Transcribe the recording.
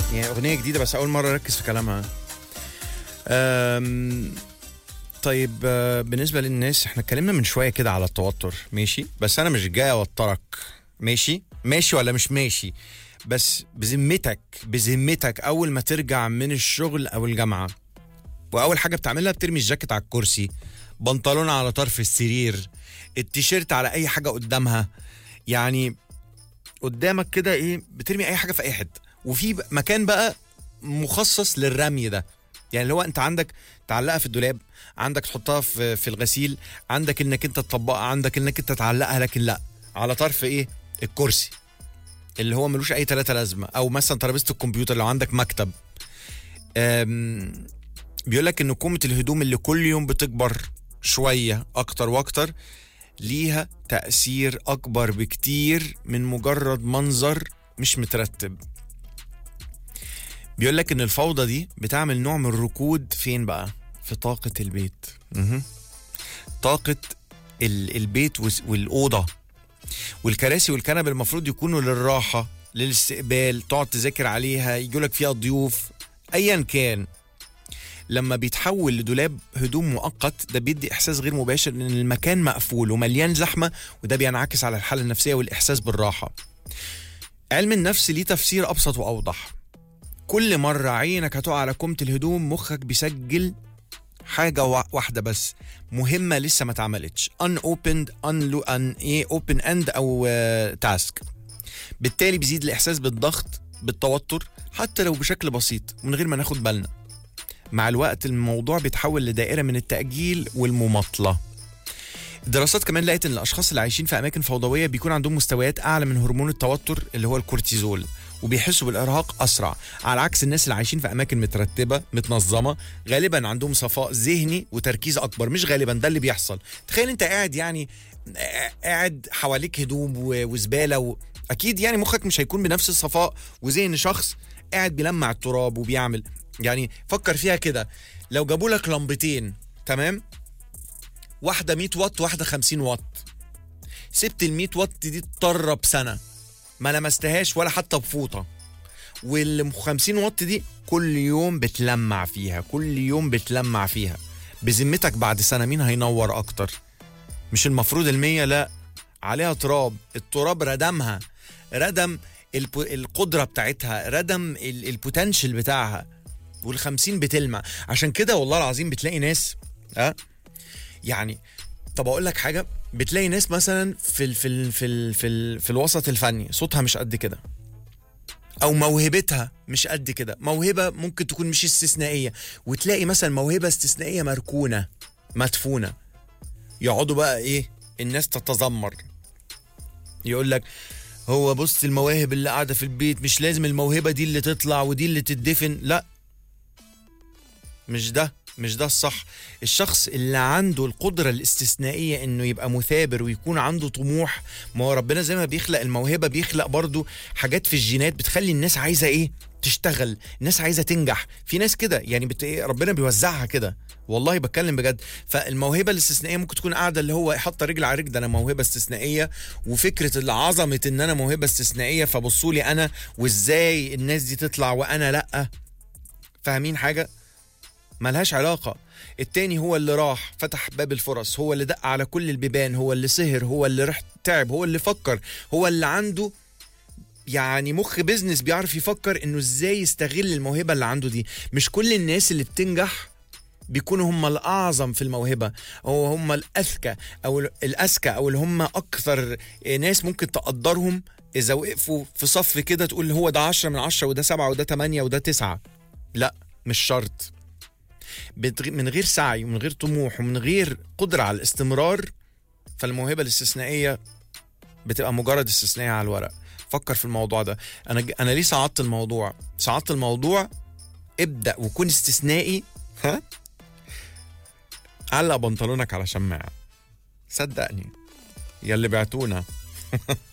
يعني اغنيه جديده بس اول مره اركز في كلامها أم، طيب آه، بالنسبه للناس احنا اتكلمنا من شويه كده على التوتر ماشي بس انا مش جاي اوترك ماشي ماشي ولا مش ماشي بس بذمتك بذمتك اول ما ترجع من الشغل او الجامعه واول حاجه بتعملها بترمي الجاكيت على الكرسي بنطلون على طرف السرير التيشيرت على اي حاجه قدامها يعني قدامك كده ايه بترمي اي حاجه في اي حته وفي ب- مكان بقى مخصص للرمي ده يعني اللي هو انت عندك تعلقها في الدولاب عندك تحطها في في الغسيل عندك انك انت تطبقها عندك انك انت تعلقها لكن لا على طرف ايه الكرسي اللي هو ملوش اي ثلاثه لازمه او مثلا ترابيزه الكمبيوتر لو عندك مكتب أم، بيقول لك ان كومه الهدوم اللي كل يوم بتكبر شويه اكتر واكتر ليها تاثير اكبر بكتير من مجرد منظر مش مترتب بيقول لك ان الفوضى دي بتعمل نوع من الركود فين بقى في طاقه البيت مهم. طاقه ال- البيت والس- والاوضه والكراسي والكنب المفروض يكونوا للراحه للاستقبال تقعد تذاكر عليها يجولك فيها ضيوف ايا كان لما بيتحول لدولاب هدوم مؤقت ده بيدي احساس غير مباشر ان المكان مقفول ومليان زحمه وده بينعكس على الحاله النفسيه والاحساس بالراحه علم النفس ليه تفسير ابسط واوضح كل مره عينك هتقع على كومه الهدوم مخك بيسجل حاجه وا- واحده بس مهمه لسه ما اتعملتش unopened un un ايه open end او تاسك بالتالي بيزيد الاحساس بالضغط بالتوتر حتى لو بشكل بسيط من غير ما ناخد بالنا مع الوقت الموضوع بيتحول لدائره من التاجيل والمماطله الدراسات كمان لقت ان الاشخاص اللي عايشين في اماكن فوضويه بيكون عندهم مستويات اعلى من هرمون التوتر اللي هو الكورتيزول وبيحسوا بالارهاق اسرع على عكس الناس اللي عايشين في اماكن مترتبه متنظمه غالبا عندهم صفاء ذهني وتركيز اكبر مش غالبا ده اللي بيحصل تخيل انت قاعد يعني قاعد حواليك هدوم و- وزباله و... اكيد يعني مخك مش هيكون بنفس الصفاء وذهن شخص قاعد بيلمع التراب وبيعمل يعني فكر فيها كده لو جابوا لك لمبتين تمام واحده 100 واط واحده 50 واط سبت ال 100 واط دي تطرب سنه ما لمستهاش ولا حتى بفوطه وال 50 واط دي كل يوم بتلمع فيها كل يوم بتلمع فيها بذمتك بعد سنه مين هينور اكتر مش المفروض المية لا عليها تراب التراب ردمها ردم الب... القدره بتاعتها ردم ال... البوتنشل بتاعها والخمسين بتلمع عشان كده والله العظيم بتلاقي ناس ها يعني طب اقول لك حاجه بتلاقي ناس مثلا في ال في ال في ال في, ال في الوسط الفني صوتها مش قد كده او موهبتها مش قد كده موهبه ممكن تكون مش استثنائيه وتلاقي مثلا موهبه استثنائيه مركونه مدفونه يقعدوا بقى ايه الناس تتذمر يقول لك هو بص المواهب اللي قاعده في البيت مش لازم الموهبه دي اللي تطلع ودي اللي تدفن لا مش ده مش ده الصح الشخص اللي عنده القدرة الاستثنائية انه يبقى مثابر ويكون عنده طموح ما هو ربنا زي ما بيخلق الموهبة بيخلق برضو حاجات في الجينات بتخلي الناس عايزة ايه تشتغل الناس عايزة تنجح في ناس كده يعني بت... إيه، ربنا بيوزعها كده والله بتكلم بجد فالموهبة الاستثنائية ممكن تكون قاعدة اللي هو حاطة رجل على رجل ده انا موهبة استثنائية وفكرة العظمة ان انا موهبة استثنائية فبصوا لي انا وازاي الناس دي تطلع وانا لا فاهمين حاجة ملهاش علاقة التاني هو اللي راح فتح باب الفرص هو اللي دق على كل البيبان هو اللي سهر هو اللي راح تعب هو اللي فكر هو اللي عنده يعني مخ بيزنس بيعرف يفكر انه ازاي يستغل الموهبة اللي عنده دي مش كل الناس اللي بتنجح بيكونوا هم الأعظم في الموهبة أو هم الأذكى أو الأذكى أو اللي هم أكثر ناس ممكن تقدرهم إذا وقفوا في صف كده تقول هو ده عشرة من عشرة وده سبعة وده تمانية وده تسعة لا مش شرط بتغ- من غير سعي ومن غير طموح ومن غير قدرة على الاستمرار فالموهبة الاستثنائية بتبقى مجرد استثنائية على الورق فكر في الموضوع ده انا ج- انا ليه صعدت الموضوع صعدت الموضوع ابدا وكون استثنائي ها علق بنطلونك على شماعه صدقني يا اللي بعتونا